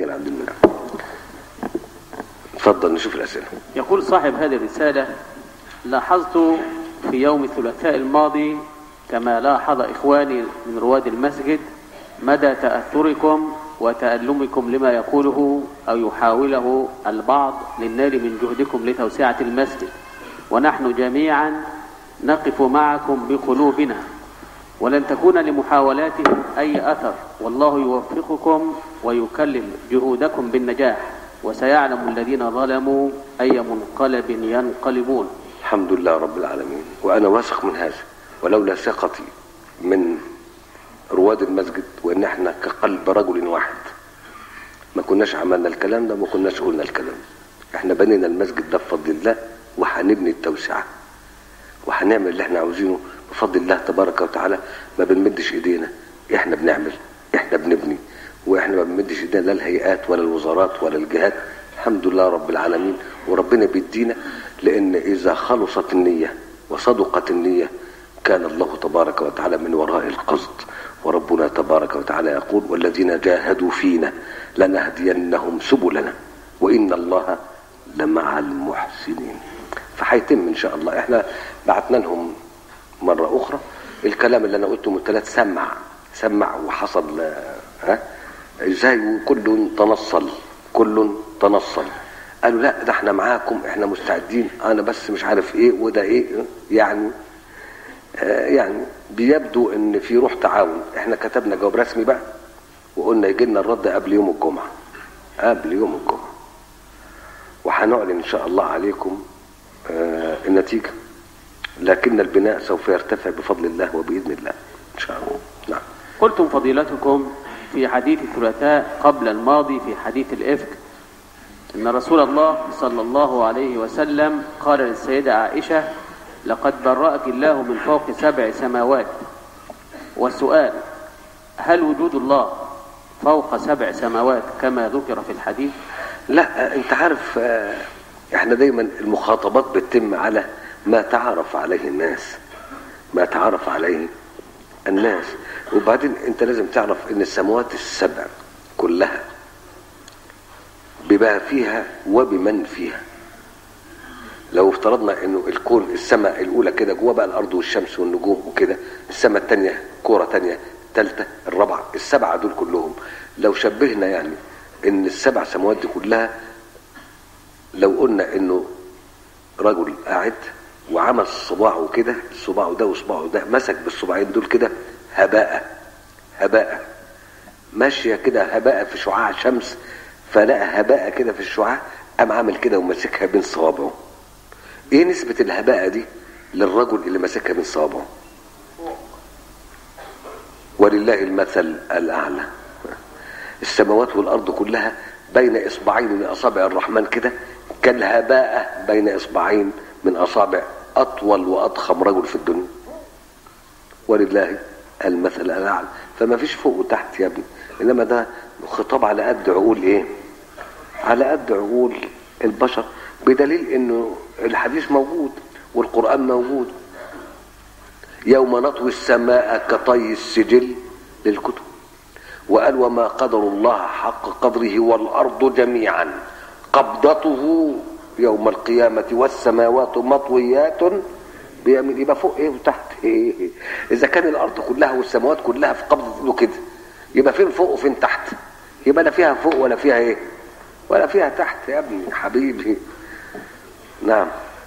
يا عبد المنعم اتفضل نشوف الاسئله يقول صاحب هذه الرسالة لاحظت في يوم الثلاثاء الماضي كما لاحظ إخواني من رواد المسجد مدى تأثركم وتألمكم لما يقوله أو يحاوله البعض للنال من جهدكم لتوسعة المسجد ونحن جميعا نقف معكم بقلوبنا ولن تكون لمحاولاتهم أي أثر والله يوفقكم ويكلم جهودكم بالنجاح وسيعلم الذين ظلموا أي منقلب ينقلبون الحمد لله رب العالمين وانا واثق من هذا ولولا ثقتي من رواد المسجد وان احنا كقلب رجل واحد ما كناش عملنا الكلام ده وما كناش قلنا الكلام ده. احنا بنينا المسجد ده بفضل الله وهنبني التوسعه وهنعمل اللي احنا عاوزينه بفضل الله تبارك وتعالى ما بنمدش ايدينا احنا بنعمل احنا بنبني واحنا ما بنمدش ايدينا لا الهيئات ولا الوزارات ولا الجهات الحمد لله رب العالمين وربنا بيدينا لان اذا خلصت النيه وصدقت النيه كان الله تبارك وتعالى من وراء القصد وربنا تبارك وتعالى يقول والذين جاهدوا فينا لنهدينهم سبلنا وان الله لمع المحسنين فهيتم ان شاء الله احنا بعتنا لهم مره اخرى الكلام اللي انا قلته من ثلاث سمع سمع وحصل آه، ها ازاي كل تنصل كل تنصل قالوا لا ده احنا معاكم احنا مستعدين انا بس مش عارف ايه وده ايه يعني آه يعني بيبدو ان في روح تعاون احنا كتبنا جواب رسمي بقى وقلنا يجي لنا الرد قبل يوم الجمعه قبل يوم الجمعه وهنعلن ان شاء الله عليكم آه النتيجه لكن البناء سوف يرتفع بفضل الله وباذن الله ان شاء الله نعم قلتم فضيلتكم في حديث الثلاثاء قبل الماضي في حديث الإفك إن رسول الله صلى الله عليه وسلم قال للسيدة عائشة لقد برأك الله من فوق سبع سماوات والسؤال هل وجود الله فوق سبع سماوات كما ذكر في الحديث لا انت عارف آه، احنا دايما المخاطبات بتتم على ما تعرف عليه الناس ما تعرف عليه الناس وبعدين انت لازم تعرف ان السماوات السبع كلها بما فيها وبمن فيها لو افترضنا انه الكون السماء الاولى كده جوه بقى الارض والشمس والنجوم وكده السماء الثانيه كوره ثانيه الثالثه الرابعه السبعه دول كلهم لو شبهنا يعني ان السبع سماوات دي كلها لو قلنا انه رجل قاعد وعمل صباعه كده صباعه ده وصباعه ده مسك بالصباعين دول كده هباء هباء ماشيه كده هباء في شعاع شمس فلقى هباء كده في الشعاع قام عامل كده وماسكها بين صوابعه ايه نسبة الهباء دي للرجل اللي ماسكها بين صوابعه ولله المثل الاعلى السماوات والارض كلها بين اصبعين من اصابع الرحمن كده كالهباء بين اصبعين من اصابع اطول واضخم رجل في الدنيا ولله المثل الاعلى فما فيش فوق وتحت يا ابني انما ده خطاب على قد عقول ايه على قد عقول البشر بدليل انه الحديث موجود والقران موجود يوم نطوي السماء كطي السجل للكتب وقال وما قدر الله حق قدره والارض جميعا قبضته يوم القيامة والسماوات مطويات بيمين يبقى فوق ايه وتحت ايه اذا كان الارض كلها والسماوات كلها في قبضة ايده كده يبقى فين فوق وفين تحت يبقى لا فيها فوق ولا فيها ايه ولا فيها تحت يا ابني حبيبي نعم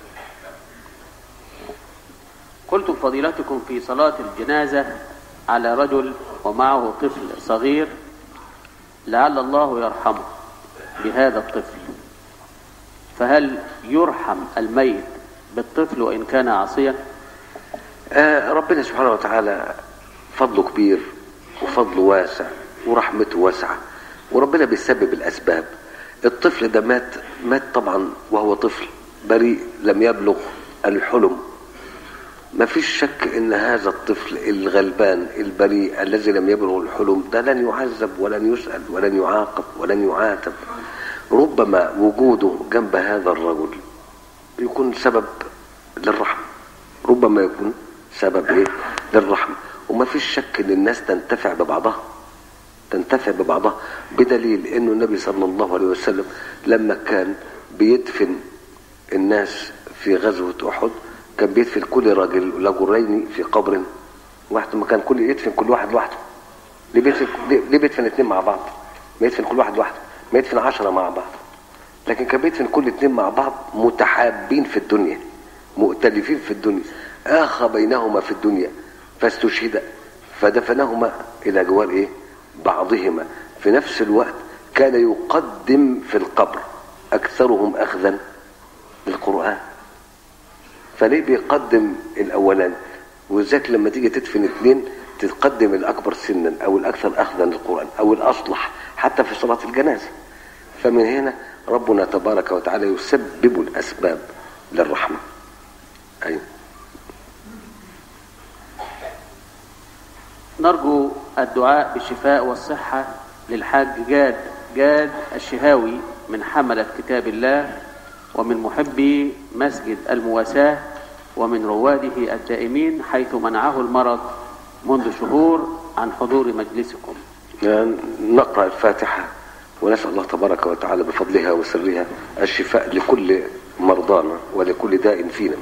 قلتم فضيلتكم في صلاة الجنازة على رجل ومعه طفل صغير لعل الله يرحمه بهذا الطفل فهل يرحم الميت بالطفل وإن كان عاصيا آه ربنا سبحانه وتعالى فضله كبير وفضله واسع ورحمته واسعة وربنا بيسبب الأسباب الطفل ده مات مات طبعا وهو طفل بريء لم يبلغ الحلم ما فيش شك ان هذا الطفل الغلبان البريء الذي لم يبلغ الحلم ده لن يعذب ولن يسأل ولن يعاقب ولن يعاتب ربما وجوده جنب هذا الرجل يكون سبب للرحمة ربما يكون سبب ايه للرحمة وما فيش شك ان الناس تنتفع ببعضها تنتفع ببعضها بدليل انه النبي صلى الله عليه وسلم لما كان بيدفن الناس في غزوة احد كان بيدفن كل راجل رجلين في قبر واحد ما كان كل يدفن كل واحد لوحده ليه بيدفن ليه بيدفن اثنين مع بعض ما يدفن كل واحد لوحده ما يدفن عشرة مع بعض لكن كان بيدفن كل اثنين مع بعض متحابين في الدنيا مؤتلفين في الدنيا آخى بينهما في الدنيا فاستشهد فدفنهما إلى جوار إيه بعضهما في نفس الوقت كان يقدم في القبر أكثرهم أخذا للقرآن فليه بيقدم الأولان وذاك لما تيجي تدفن اثنين تقدم الأكبر سنا أو الأكثر أخذا للقرآن أو الأصلح حتى في صلاة الجنازة فمن هنا ربنا تبارك وتعالى يسبب الأسباب للرحمة أيوه نرجو الدعاء بالشفاء والصحة للحاج جاد جاد الشهاوي من حملة كتاب الله ومن محبي مسجد المواساة ومن رواده الدائمين حيث منعه المرض منذ شهور عن حضور مجلسكم نقرأ الفاتحة ونسأل الله تبارك وتعالى بفضلها وسرها الشفاء لكل مرضانا ولكل داء فينا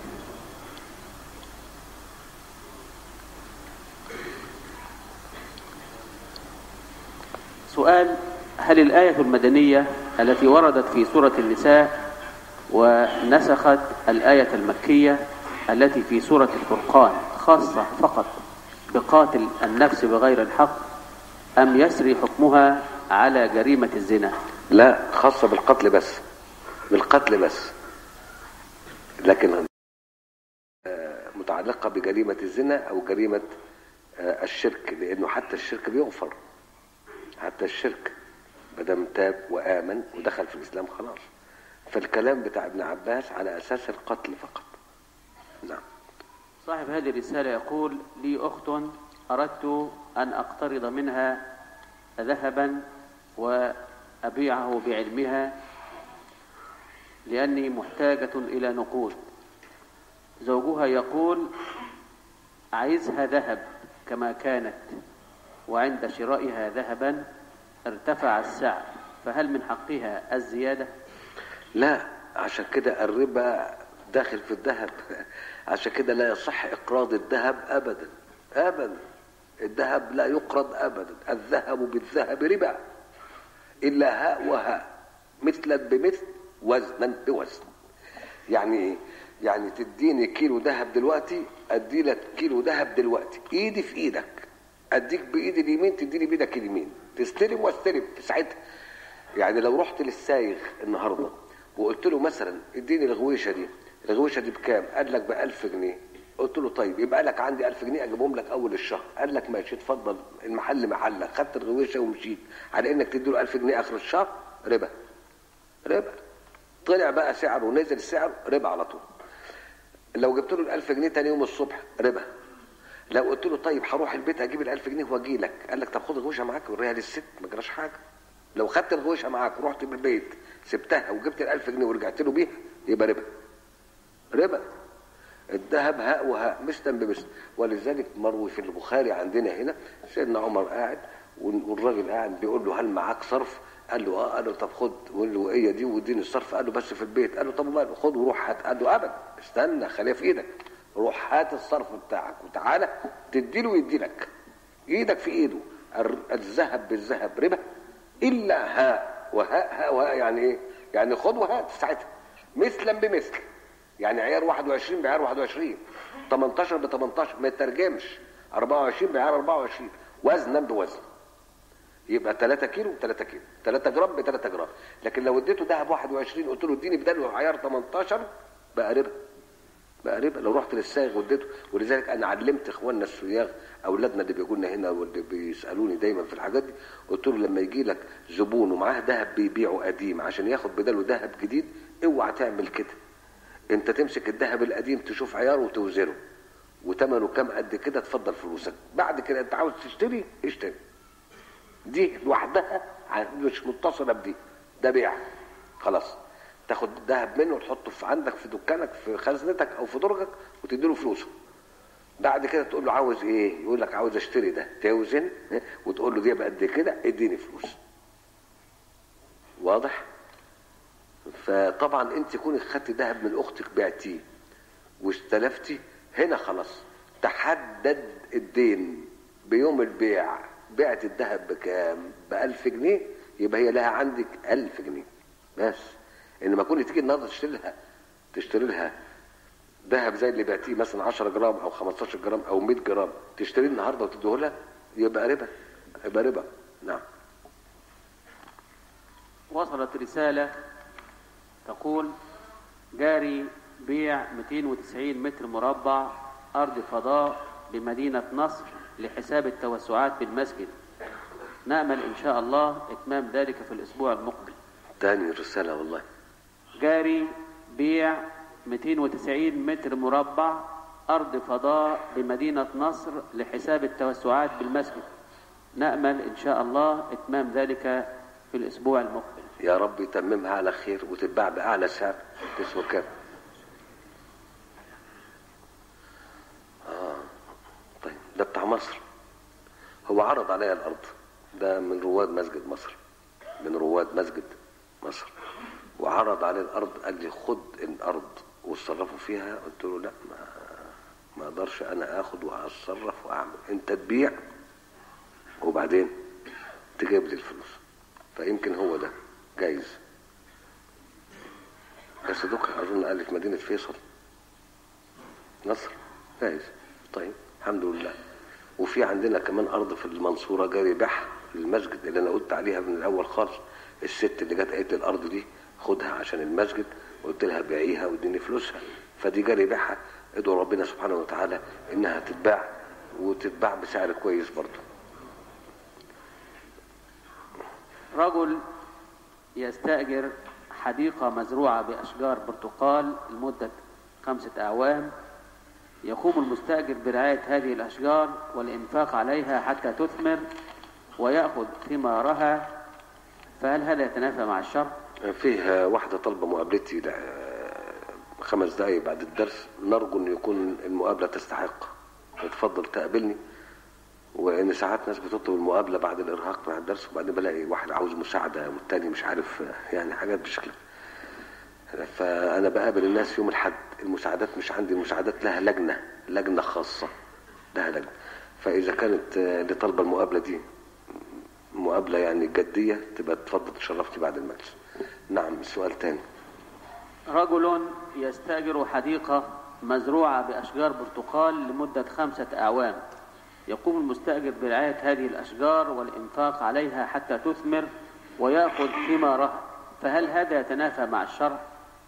سؤال هل الآية المدنية التي وردت في سورة النساء ونسخت الآية المكية التي في سورة الفرقان خاصة فقط بقاتل النفس بغير الحق أم يسري حكمها على جريمة الزنا لا خاصة بالقتل بس بالقتل بس لكن متعلقة بجريمة الزنا أو جريمة الشرك لأنه حتى الشرك بيغفر حتى الشرك بدم تاب وآمن ودخل في الإسلام خلاص فالكلام بتاع ابن عباس على أساس القتل فقط نعم صاحب هذه الرسالة يقول لي أخت أردت أن أقترض منها ذهبا وأبيعه بعلمها لأني محتاجة إلى نقود زوجها يقول عايزها ذهب كما كانت وعند شرائها ذهبا ارتفع السعر فهل من حقها الزيادة لا عشان كده الربا داخل في الذهب عشان كده لا يصح إقراض الذهب أبدا أبدا الذهب لا يقرض أبدا الذهب بالذهب ربا إلا هاء وهاء مثلا بمثل وزنا بوزن يعني ايه يعني تديني كيلو ذهب دلوقتي ادي لك كيلو ذهب دلوقتي ايدي في ايدك اديك بايدي اليمين تديني بايدك اليمين تستلم واستلم في ساعتها يعني لو رحت للسايغ النهارده وقلت له مثلا اديني الغويشه دي الغويشه دي بكام قال لك ب 1000 جنيه قلت له طيب يبقى لك عندي 1000 جنيه اجيبهم لك اول الشهر قال لك ماشي اتفضل المحل محلك خدت الغويشه ومشيت على انك تدي له 1000 جنيه اخر الشهر ربا ربا طلع بقى سعره ونزل السعر ربا على طول لو جبت له ال 1000 جنيه تاني يوم الصبح ربا لو قلت له طيب هروح البيت اجيب ال 1000 جنيه واجي لك قال لك طب خد الغوشه معاك وريها للست ما جراش حاجه لو خدت الغوشه معاك ورحت بالبيت سبتها وجبت ال 1000 جنيه ورجعت له بيها يبقى ربا ربا الذهب هاء وهاء مثلا بمثل ولذلك مروي في البخاري عندنا هنا سيدنا عمر قاعد والراجل قاعد بيقول له هل معاك صرف؟ قال له اه قال له طب خد وقول له ايه دي واديني الصرف قال له بس في البيت قال له طب ما خد وروح هات قال له ابدا استنى خليها في ايدك روح هات الصرف بتاعك وتعالى تدي له ويدي لك ايدك في ايده الذهب بالذهب ربا الا هاء وهاء هاء وهاء يعني ايه؟ يعني خد وهات في ساعتها مثلا بمثل يعني عيار 21 بعيار 21 18 ب 18 ما يترجمش 24 بعيار 24 وزنا بوزن يبقى 3 كيلو 3 كيلو 3 جرام ب 3 جرام لكن لو اديته ذهب 21 قلت له اديني بداله عيار 18 بقى ربا بقى ربا لو رحت للسائغ واديته ولذلك انا علمت اخواننا الصياغ اولادنا اللي بيجوا لنا هنا واللي بيسالوني دايما في الحاجات دي قلت له لما يجي لك زبون ومعاه ذهب بيبيعه قديم عشان ياخد بداله ذهب جديد اوعى تعمل كده انت تمسك الذهب القديم تشوف عياره وتوزنه وثمنه كام قد كده تفضل فلوسك بعد كده انت عاوز تشتري اشتري دي لوحدها مش متصله بدي ده بيع خلاص تاخد الذهب منه وتحطه في عندك في دكانك في خزنتك او في درجك وتديله فلوسه بعد كده تقول له عاوز ايه يقول لك عاوز اشتري ده توزن وتقول له دي بقد كده اديني فلوس واضح فطبعا انت كونك خدت ذهب من اختك بعتيه واستلفتي هنا خلاص تحدد الدين بيوم البيع بعت الذهب بكام بألف جنيه يبقى هي لها عندك ألف جنيه بس انما كونك تيجي النهارده تشتري لها تشتري لها ذهب زي اللي بعتيه مثلا 10 جرام او 15 جرام او 100 جرام تشتريه النهارده وتديه لها يبقى ربا يبقى ربا نعم وصلت رسالة تقول جاري بيع 290 متر مربع أرض فضاء بمدينة نصر لحساب التوسعات بالمسجد نأمل إن شاء الله إتمام ذلك في الأسبوع المقبل تاني رسالة والله جاري بيع 290 متر مربع أرض فضاء بمدينة نصر لحساب التوسعات بالمسجد نأمل إن شاء الله إتمام ذلك في الأسبوع المقبل يا رب يتممها على خير وتتباع بأعلى سعر تسوى كام آه طيب ده بتاع مصر هو عرض عليا الأرض ده من رواد مسجد مصر من رواد مسجد مصر وعرض عليه الأرض قال لي خد الأرض واتصرفوا فيها قلت له لا ما ما اقدرش انا اخد واتصرف واعمل انت تبيع وبعدين تجيب لي الفلوس فيمكن هو ده جايز بس دوك اظن قال لي في مدينه فيصل نصر جايز طيب الحمد لله وفي عندنا كمان ارض في المنصوره جاري بيعها للمسجد اللي انا قلت عليها من الاول خالص الست اللي جت قالت لي الارض دي خدها عشان المسجد قلت لها بيعيها واديني فلوسها فدي جاري بيعها ادعو ربنا سبحانه وتعالى انها تتباع وتتباع بسعر كويس برضه رجل يستأجر حديقة مزروعة بأشجار برتقال لمدة خمسة أعوام يقوم المستأجر برعاية هذه الأشجار والإنفاق عليها حتى تثمر ويأخذ ثمارها فهل هذا يتنافى مع الشرع؟ فيه واحدة طالبة مقابلتي خمس دقايق بعد الدرس نرجو ان يكون المقابلة تستحق تفضل تقابلني وان ساعات ناس بتطلب المقابلة بعد الارهاق مع الدرس وبعدين بلاقي واحد عاوز مساعدة والتاني مش عارف يعني حاجات بشكل فانا بقابل الناس يوم الحد المساعدات مش عندي المساعدات لها لجنة لجنة خاصة لها لجنة فاذا كانت اللي طالبة المقابلة دي مقابلة يعني جدية تبقى تفضل تشرفتي بعد المجلس نعم سؤال تاني رجل يستأجر حديقة مزروعة بأشجار برتقال لمدة خمسة أعوام يقوم المستأجر برعاية هذه الأشجار والإنفاق عليها حتى تثمر ويأخذ ثمارها فهل هذا يتنافى مع الشرع؟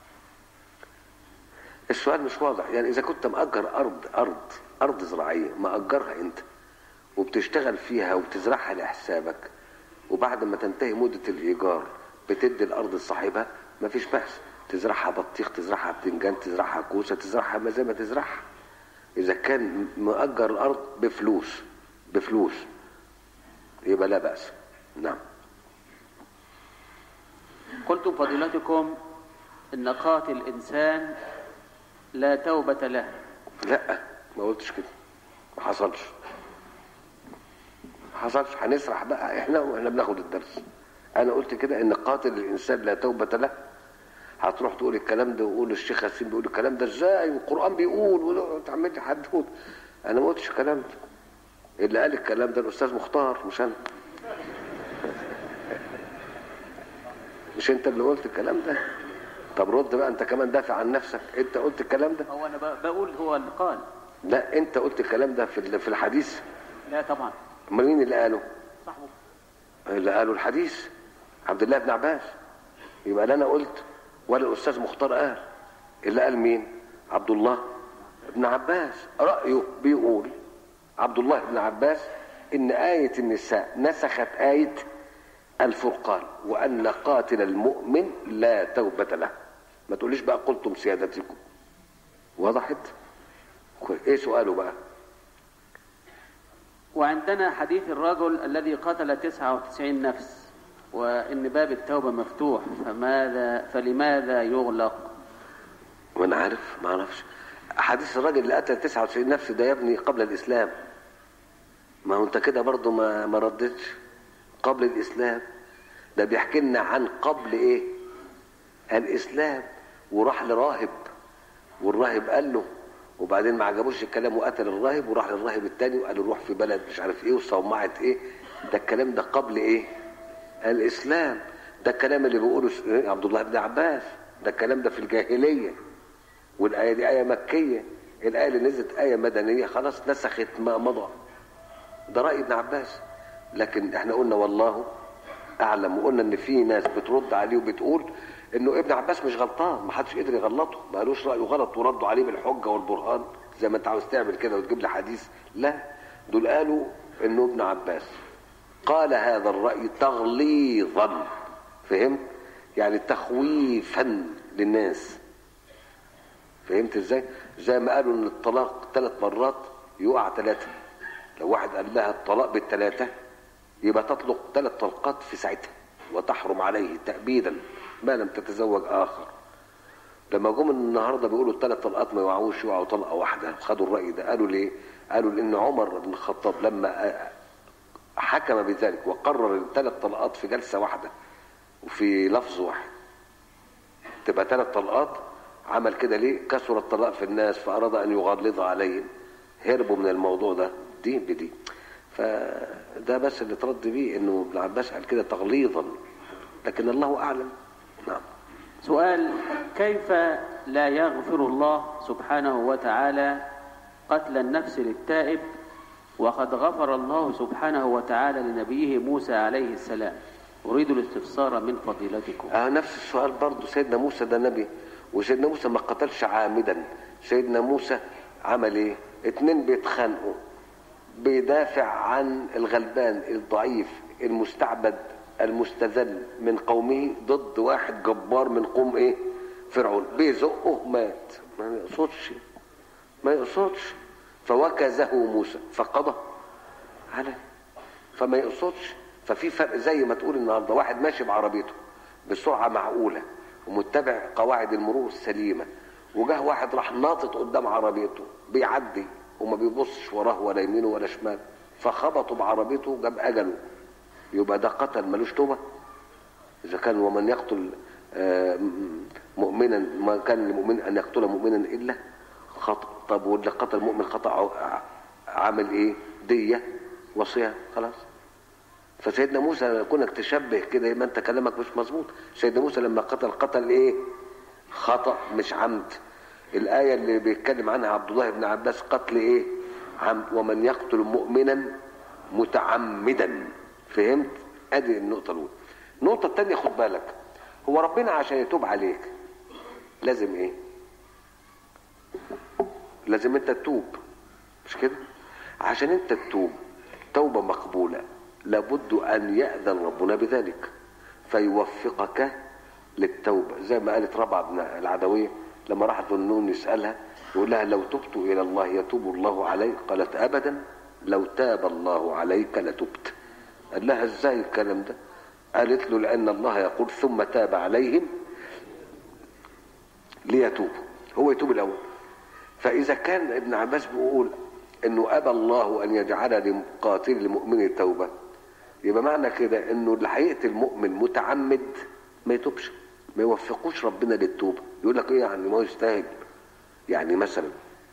السؤال مش واضح يعني إذا كنت مأجر أرض أرض أرض زراعية مأجرها أنت وبتشتغل فيها وبتزرعها لحسابك وبعد ما تنتهي مدة الإيجار بتدي الأرض لصاحبها مفيش بأس تزرعها بطيخ تزرعها بتنجان تزرعها كوسة تزرعها ما زي ما تزرعها إذا كان مؤجر الأرض بفلوس بفلوس يبقى لا بأس نعم قلتم فضيلتكم إن قاتل إنسان لا توبة له لا ما قلتش كده ما حصلش ما حصلش هنسرح بقى احنا واحنا بناخد الدرس انا قلت كده ان قاتل الانسان لا توبة له هتروح تقول الكلام ده وقول الشيخ ياسين بيقول الكلام ده ازاي والقران بيقول وتعمل لي حدود انا ما قلتش الكلام ده اللي قال الكلام ده الاستاذ مختار مش انا مش انت اللي قلت الكلام ده طب رد بقى انت كمان دافع عن نفسك انت قلت الكلام ده هو أنا ب- بقول هو اللي قال لا انت قلت الكلام ده في في الحديث لا طبعا امال مين اللي قاله صاحبه اللي قالوا الحديث عبد الله بن عباس يبقى لا انا قلت ولا الاستاذ مختار قال اللي قال مين عبد الله بن عباس رايه بيقول عبد الله بن عباس ان ايه النساء نسخت ايه الفرقان وان قاتل المؤمن لا توبه له ما تقوليش بقى قلتم سيادتكم وضحت كويس. ايه سؤاله بقى وعندنا حديث الرجل الذي قتل 99 نفس وإن باب التوبة مفتوح فماذا فلماذا يغلق وانا عارف ما اعرفش حديث الراجل اللي قتل 99 نفس ده يا ابني قبل الاسلام ما هو انت كده برضه ما ما ردتش قبل الاسلام ده بيحكي لنا عن قبل ايه الاسلام وراح لراهب والراهب قال له وبعدين ما عجبوش الكلام وقتل الراهب وراح للراهب التاني وقال له روح في بلد مش عارف ايه وصومعت ايه ده الكلام ده قبل ايه الاسلام ده الكلام اللي بيقوله س- إيه؟ عبد الله بن عباس ده الكلام ده في الجاهليه والايه دي ايه مكيه الايه اللي نزلت ايه مدنيه خلاص نسخت ما مضى ده راي ابن عباس لكن احنا قلنا والله اعلم وقلنا ان في ناس بترد عليه وبتقول انه ابن عباس مش غلطان ما حدش قدر يغلطه ما قالوش رايه غلط وردوا عليه بالحجه والبرهان زي ما انت عاوز تعمل كده وتجيب لي حديث لا دول قالوا انه ابن عباس قال هذا الراي تغليظا فهمت يعني تخويفا للناس فهمت ازاي زي ما قالوا ان الطلاق ثلاث مرات يقع ثلاثه لو واحد قال لها الطلاق بالثلاثه يبقى تطلق ثلاث طلقات في ساعتها وتحرم عليه تأبيدا ما لم تتزوج آخر لما جم النهارده بيقولوا الثلاث طلقات ما يوعوش يوعوا طلقه واحده خدوا الراي ده قالوا ليه؟ قالوا لان عمر بن الخطاب لما حكم بذلك وقرر الثلاث طلقات في جلسه واحده وفي لفظ واحد تبقى ثلاث طلقات عمل كده ليه؟ كثر الطلاق في الناس فاراد ان يغلظ عليهم هربوا من الموضوع ده دين بدين فده بس اللي ترد بيه انه ابن عباس قال كده تغليظا لكن الله اعلم نعم سؤال كيف لا يغفر الله سبحانه وتعالى قتل النفس للتائب وقد غفر الله سبحانه وتعالى لنبيه موسى عليه السلام أريد الاستفسار من فضيلتكم آه نفس السؤال برضه سيدنا موسى ده نبي وسيدنا موسى ما قتلش عامدا سيدنا موسى عمل ايه اتنين بيتخانقوا بيدافع عن الغلبان الضعيف المستعبد المستذل من قومه ضد واحد جبار من قوم ايه فرعون بيزقه مات ما يقصدش ما يقصدش فوكزه موسى فقضى عليه فما يقصدش ففي فرق زي ما تقول النهارده واحد ماشي بعربيته بسرعه معقوله ومتبع قواعد المرور السليمه وجاه واحد راح ناطط قدام عربيته بيعدي وما بيبصش وراه ولا يمينه ولا شمال فخبطوا بعربيته جاب اجله يبقى ده قتل ملوش توبه اذا كان ومن يقتل آه، م- مؤمنا ما كان لمؤمن ان يقتل مؤمنا الا خطا طب واللي قتل مؤمن خطا ع- عامل ايه ديه وصيه خلاص فسيدنا موسى كونك تشبه كده يبقى انت كلامك مش مظبوط سيدنا موسى لما قتل قتل ايه خطا مش عمد الايه اللي بيتكلم عنها عبد الله بن عباس قتل ايه عمد ومن يقتل مؤمنا متعمدا فهمت ادي النقطه الاولى النقطه الثانيه خد بالك هو ربنا عشان يتوب عليك لازم ايه لازم انت تتوب مش كده عشان انت تتوب توبة مقبولة لابد ان يأذن ربنا بذلك فيوفقك للتوبة زي ما قالت ربعة بن العدوية لما راحت النون يسألها يقول لها لو تبت إلى الله يتوب الله علي قالت أبدا لو تاب الله عليك لتبت قال لها ازاي الكلام ده قالت له لأن الله يقول ثم تاب عليهم ليتوبوا هو يتوب الأول فإذا كان ابن عباس بيقول انه ابى الله ان يجعل لقاتل المؤمن التوبه يبقى معنى كده انه اللي هيقتل مؤمن متعمد ما يتوبش ما يوفقوش ربنا للتوبه يقول لك ايه يعني ما هو يستاهل يعني مثلا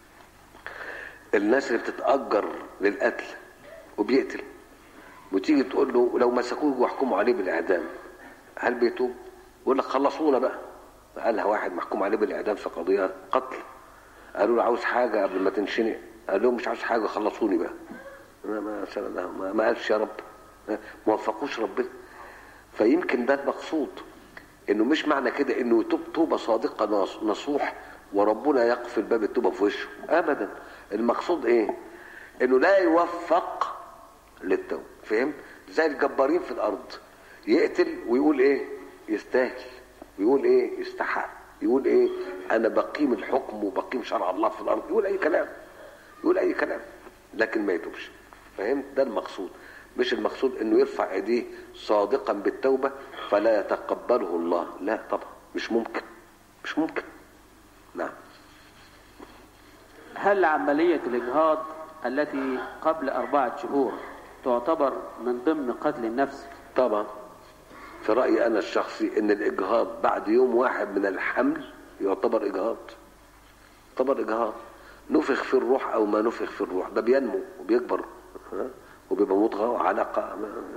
الناس اللي بتتاجر للقتل وبيقتل وتيجي تقول له لو مسكوه ويحكموا عليه بالاعدام هل بيتوب؟ يقول لك خلصونا بقى قالها واحد محكوم عليه بالاعدام في قضيه قتل قالوا له عاوز حاجه قبل ما تنشنق قال لهم مش عاوز حاجه خلصوني بقى ما ما ما, ما قالش يا رب ما وفقوش ربنا فيمكن ده المقصود انه مش معنى كده انه يتوب توبه صادقه نص- نصوح وربنا يقفل باب التوبه في وشه ابدا المقصود ايه انه لا يوفق للتوبه فهمت زي الجبارين في الارض يقتل ويقول ايه يستاهل ويقول ايه يستحق يقول ايه انا بقيم الحكم وبقيم شرع الله في الارض يقول اي كلام يقول اي كلام لكن ما يتوبش فهمت ده المقصود مش المقصود انه يرفع ايديه صادقا بالتوبه فلا يتقبله الله لا طبعا مش ممكن مش ممكن نعم هل عملية الإجهاض التي قبل أربعة شهور تعتبر من ضمن قتل النفس طبعا في رأيي أنا الشخصي إن الإجهاض بعد يوم واحد من الحمل يعتبر إجهاض يعتبر إجهاض نفخ في الروح أو ما نفخ في الروح ده بينمو وبيكبر ها؟ وبيبقى مضغة وعلاقة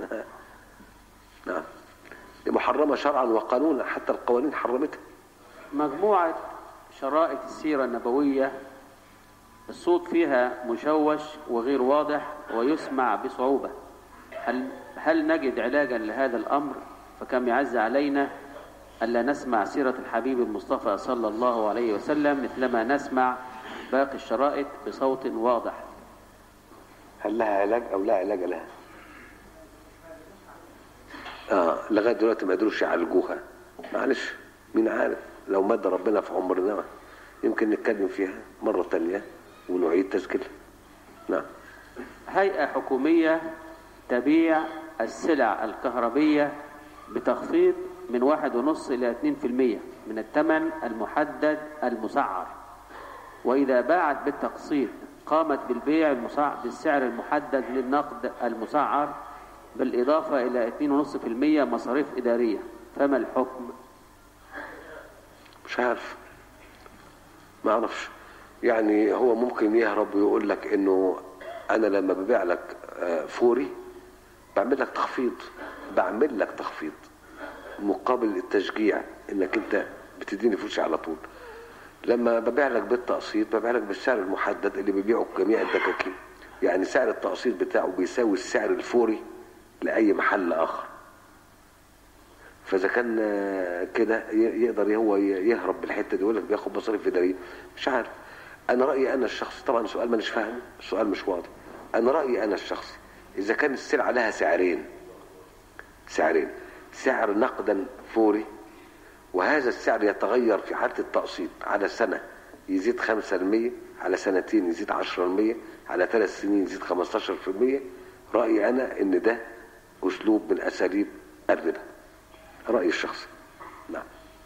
نعم دي محرمة شرعا وقانونا حتى القوانين حرمتها مجموعة شرائط السيرة النبوية الصوت فيها مشوش وغير واضح ويسمع بصعوبة هل, هل نجد علاجا لهذا الأمر فكم يعز علينا ألا نسمع سيرة الحبيب المصطفى صلى الله عليه وسلم مثلما نسمع باقي الشرائط بصوت واضح هل لها علاج أو لا علاج لها آه لغاية دلوقتي ما قدروش يعالجوها معلش مين عارف لو مد ربنا في عمرنا يمكن نتكلم فيها مرة تانية ونعيد تسجيلها نعم هيئة حكومية تبيع السلع الكهربية بتخفيض من واحد ونص إلى اتنين في المية من الثمن المحدد المسعر وإذا باعت بالتقسيط قامت بالبيع المسعر بالسعر المحدد للنقد المسعر بالإضافة إلى اتنين ونص في المية مصاريف إدارية فما الحكم؟ مش عارف ما اعرفش يعني هو ممكن يهرب ويقول لك انه انا لما ببيع لك آه، فوري بعمل لك تخفيض بعمل لك تخفيض مقابل التشجيع انك انت بتديني فلوسي على طول لما ببيع لك بالتقسيط ببيع لك بالسعر المحدد اللي بيبيعه جميع الدكاكين يعني سعر التقسيط بتاعه بيساوي السعر الفوري لاي محل اخر فاذا كان آه، كده ي- يقدر هو ي- يهرب بالحته دي يقول لك بياخد مصاريف اداريه مش عارف انا رايي انا الشخصي طبعا سؤال مانيش فاهمه السؤال مش واضح انا رايي انا الشخصي اذا كان السلعه لها سعرين سعرين سعر نقدا فوري وهذا السعر يتغير في حالة التقسيط على سنة يزيد 5% على سنتين يزيد 10% على ثلاث سنين يزيد 15% رأيي أنا إن ده أسلوب من أساليب الربا رأيي الشخصي نعم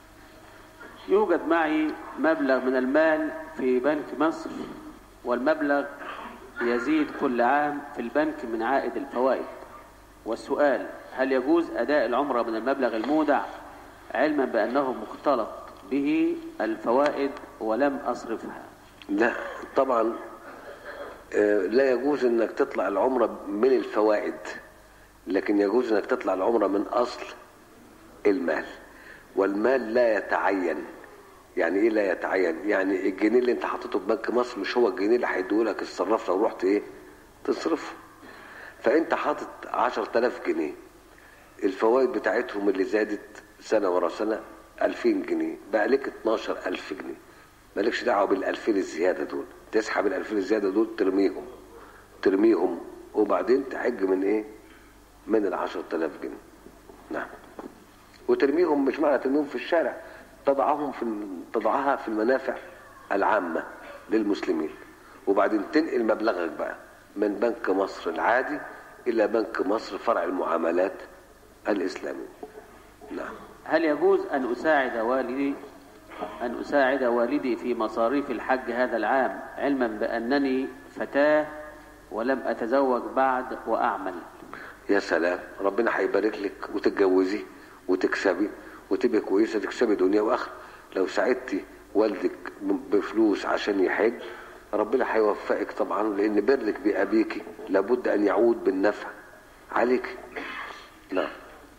يوجد معي مبلغ من المال في بنك مصر والمبلغ يزيد كل عام في البنك من عائد الفوائد والسؤال هل يجوز أداء العمرة من المبلغ المودع علما بأنه مختلط به الفوائد ولم أصرفها لا طبعا آه، لا يجوز انك تطلع العمرة من الفوائد لكن يجوز انك تطلع العمرة من اصل المال والمال لا يتعين يعني ايه لا يتعين يعني الجنيه اللي انت حاططه في بنك مصر مش هو الجنيه اللي هيديهولك الصراف لو رحت ايه تصرفه فانت حاطط 10000 جنيه الفوائد بتاعتهم اللي زادت سنة ورا سنة 2000 جنيه بقى لك 12000 جنيه مالكش دعوة بال2000 الزيادة دول تسحب ال2000 الزيادة دول ترميهم ترميهم وبعدين تحج من ايه من ال 10000 جنيه نعم وترميهم مش معنى ترميهم في الشارع تضعهم في تضعها في المنافع العامة للمسلمين وبعدين تنقل مبلغك بقى من بنك مصر العادي إلى بنك مصر فرع المعاملات الإسلامي نعم هل يجوز أن أساعد والدي أن أساعد والدي في مصاريف الحج هذا العام علما بأنني فتاة ولم أتزوج بعد وأعمل يا سلام ربنا هيبارك لك وتتجوزي وتكسبي وتبقي كويسه تكسبي دنيا واخره لو ساعدتي والدك بفلوس عشان يحج ربنا هيوفقك طبعا لان برك بابيك لابد ان يعود بالنفع عليك نعم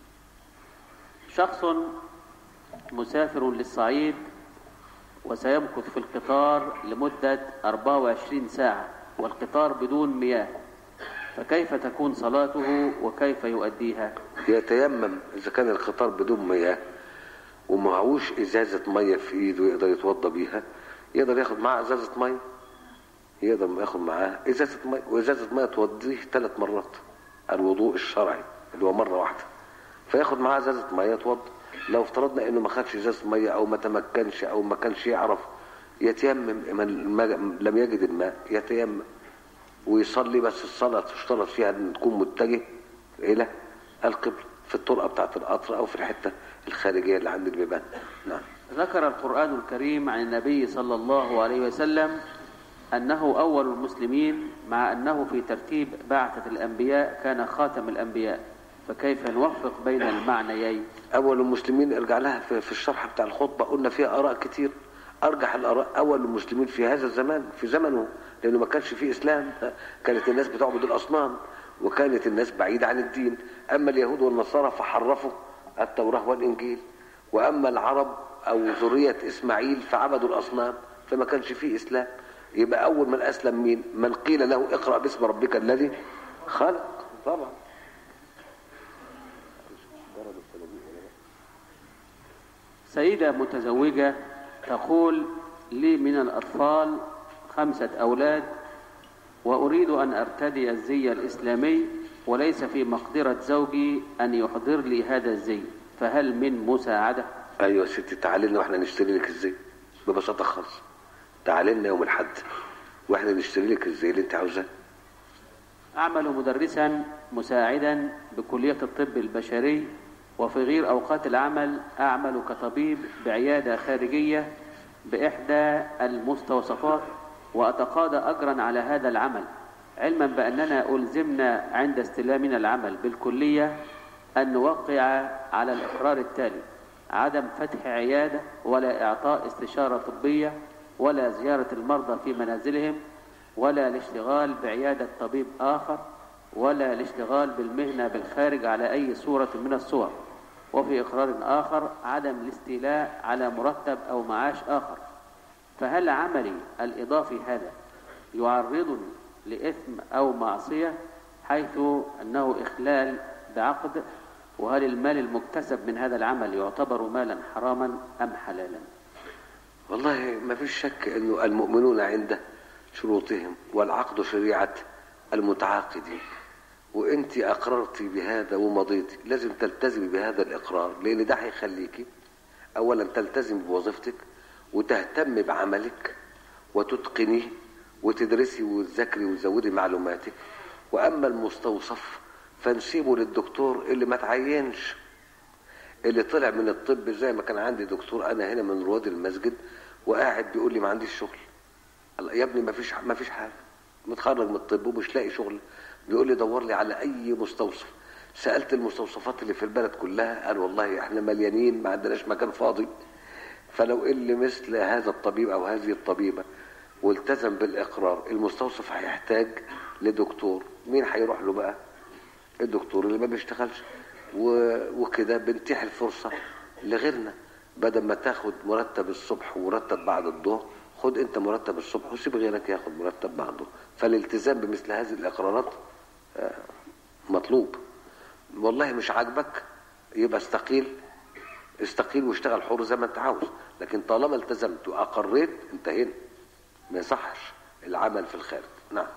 شخص مسافر للصعيد وسيمكث في القطار لمدة 24 ساعة والقطار بدون مياه فكيف تكون صلاته وكيف يؤديها يتيمم اذا كان القطار بدون مياه ومعهوش ازازه ميه في ايده يقدر يتوضى بيها يقدر ياخد معاه ازازه ميه يقدر ياخد معاه ازازه ميه وازازه ميه توديه ثلاث مرات الوضوء الشرعي اللي هو مره واحده فياخد معاه ازازه ميه يتوضى لو افترضنا انه ما خدش ازازه ميه او ما تمكنش او ما كانش يعرف يتيمم من ما لم يجد الماء يتيمم ويصلي بس الصلاه تشترط فيها ان تكون متجه الى القبله في الطرقه بتاعت القطر او في الحته الخارجيه اللي عند البيبان نعم ذكر القرآن الكريم عن النبي صلى الله عليه وسلم أنه أول المسلمين مع أنه في ترتيب بعثة الأنبياء كان خاتم الأنبياء فكيف نوفق بين المعنيين اول المسلمين ارجع لها في في الشرح بتاع الخطبه قلنا فيها اراء كتير ارجح الاراء اول المسلمين في هذا الزمان في زمنه لانه ما كانش فيه اسلام كانت الناس بتعبد الاصنام وكانت الناس بعيده عن الدين اما اليهود والنصارى فحرفوا التوراه والانجيل واما العرب او ذريه اسماعيل فعبدوا الاصنام فما كانش فيه اسلام يبقى اول من اسلم مين من قيل له اقرا باسم ربك الذي خلق طبعا سيدة متزوجة تقول لي من الأطفال خمسة أولاد وأريد أن أرتدي الزي الإسلامي وليس في مقدرة زوجي أن يحضر لي هذا الزي فهل من مساعدة؟ ايوه يا ستي تعالي لنا واحنا نشتري لك الزي ببساطه خالص تعالي لنا يوم الاحد واحنا نشتري لك الزي اللي انت عاوزاه أعمل مدرسا مساعدا بكلية الطب البشري وفي غير أوقات العمل أعمل كطبيب بعيادة خارجية بإحدى المستوصفات وأتقاضى أجرا على هذا العمل علما بأننا ألزمنا عند استلامنا العمل بالكلية أن نوقع على الإقرار التالي عدم فتح عيادة ولا إعطاء استشارة طبية ولا زيارة المرضى في منازلهم ولا الاشتغال بعيادة طبيب آخر ولا الاشتغال بالمهنة بالخارج على أي صورة من الصور وفي إقرار آخر عدم الاستيلاء على مرتب أو معاش آخر فهل عملي الإضافي هذا يعرضني لإثم أو معصية حيث أنه إخلال بعقد وهل المال المكتسب من هذا العمل يعتبر مالا حراما أم حلالا والله ما فيش شك انه المؤمنون عند شروطهم والعقد شريعة المتعاقدين وانت اقررتي بهذا ومضيتي لازم تلتزمي بهذا الاقرار لان ده هيخليكي اولا تلتزمي بوظيفتك وتهتمي بعملك وتتقنيه وتدرسي وتذاكري وتزودي معلوماتك واما المستوصف فنسيبه للدكتور اللي ما تعينش اللي طلع من الطب زي ما كان عندي دكتور انا هنا من رواد المسجد وقاعد بيقول لي ما عنديش شغل الله يا ابني ما فيش ما فيش حاجه متخرج من الطب ومش لاقي شغل بيقول لي دور لي على اي مستوصف سالت المستوصفات اللي في البلد كلها قال والله احنا مليانين ما عندناش مكان فاضي فلو اللي مثل هذا الطبيب او هذه الطبيبه والتزم بالاقرار المستوصف هيحتاج لدكتور مين هيروح له بقى الدكتور اللي ما بيشتغلش و- وكده بنتيح الفرصة لغيرنا بدل ما تاخد مرتب الصبح ومرتب بعد الظهر خد انت مرتب الصبح وسيب غيرك ياخد مرتب بعد الظهر فالالتزام بمثل هذه الاقرارات آه، مطلوب والله مش عاجبك يبقى استقيل استقيل واشتغل حر زي ما انت عاوز لكن طالما التزمت واقريت انتهينا ما يصحش العمل في الخارج نعم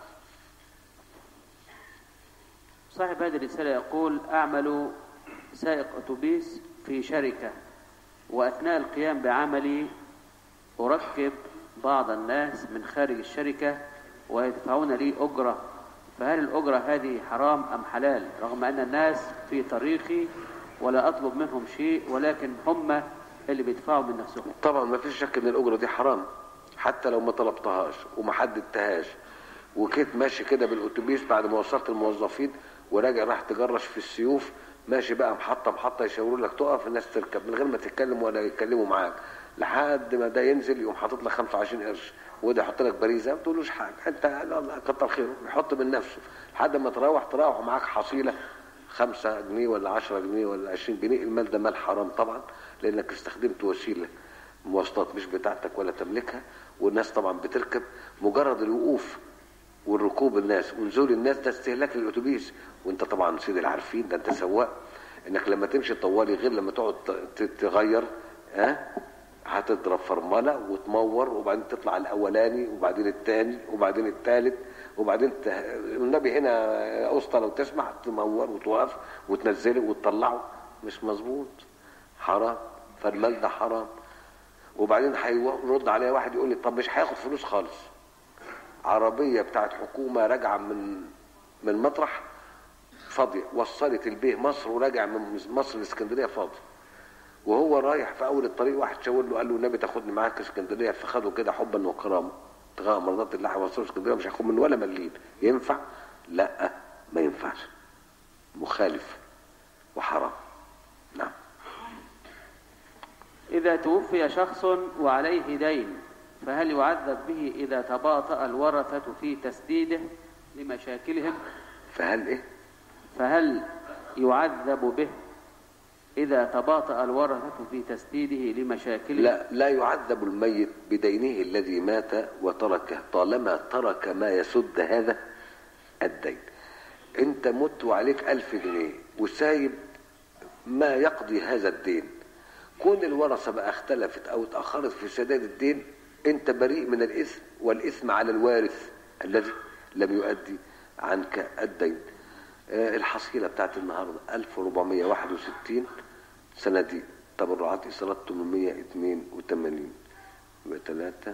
صاحب هذه الرسالة يقول أعمل سائق أتوبيس في شركة وأثناء القيام بعملي أركب بعض الناس من خارج الشركة ويدفعون لي أجرة فهل الأجرة هذه حرام أم حلال رغم أن الناس في طريقي ولا أطلب منهم شيء ولكن هم اللي بيدفعوا من نفسهم طبعا ما فيش شك ان الاجره دي حرام حتى لو ما طلبتهاش وما حددتهاش وكنت ماشي كده بالاتوبيس بعد ما وصلت الموظفين وراجع راح تجرش في السيوف ماشي بقى محطه محطه يشاوروا لك تقف الناس تركب من غير ما تتكلم ولا يتكلموا معاك لحد ما ده ينزل يقوم حاطط لك 25 قرش وده يحط لك باريزه ما تقولوش حاجه انت لا الله كتر خيره يحط من نفسه لحد ما تروح تروح ومعاك حصيله خمسة جنيه ولا عشرة جنيه ولا عشرين جنيه المال ده مال حرام طبعا لانك استخدمت وسيله مواصلات مش بتاعتك ولا تملكها والناس طبعا بتركب مجرد الوقوف والركوب الناس ونزول الناس ده استهلاك للاتوبيس وانت طبعا سيد العارفين ده انت سواق انك لما تمشي طوالي غير لما تقعد ت- تغير ها هتضرب فرمله وتمور وبعدين تطلع الاولاني وبعدين الثاني وبعدين الثالث وبعدين ت... النبي هنا يا اسطى لو تسمع تمور وتوقف وتنزله وتطلعه مش مظبوط حرام فالمال ده حرام وبعدين هيرد عليا واحد يقول لي طب مش هياخد فلوس خالص عربية بتاعت حكومة راجعة من من مطرح فاضية وصلت البيه مصر وراجع من مصر لاسكندرية فاضي وهو رايح في أول الطريق واحد شاور له قال له النبي تاخدني معاك اسكندرية فخده كده حبا وكرامة ابتغاء مرضات الله ورسوله اسكندريه مش هياخد من ولا مليم ينفع لا ما ينفعش مخالف وحرام نعم إذا توفي شخص وعليه دين فهل يعذب به إذا تباطأ الورثة في تسديده لمشاكلهم فهل ايه فهل يعذب به إذا تباطأ الورثة في تسديده لمشاكلهم لا لا يعذب الميت بدينه الذي مات وتركه طالما ترك ما يسد هذا الدين انت مت وعليك ألف جنيه وسايب ما يقضي هذا الدين كون الورثة بقى اختلفت او اتأخرت في سداد الدين انت بريء من الإثم والإثم على الوارث الذي لم يؤدي عنك الدين آه، الحصيلة بتاعت النهاردة 1461 سنة تبرعات إصالات 882 يبقى 3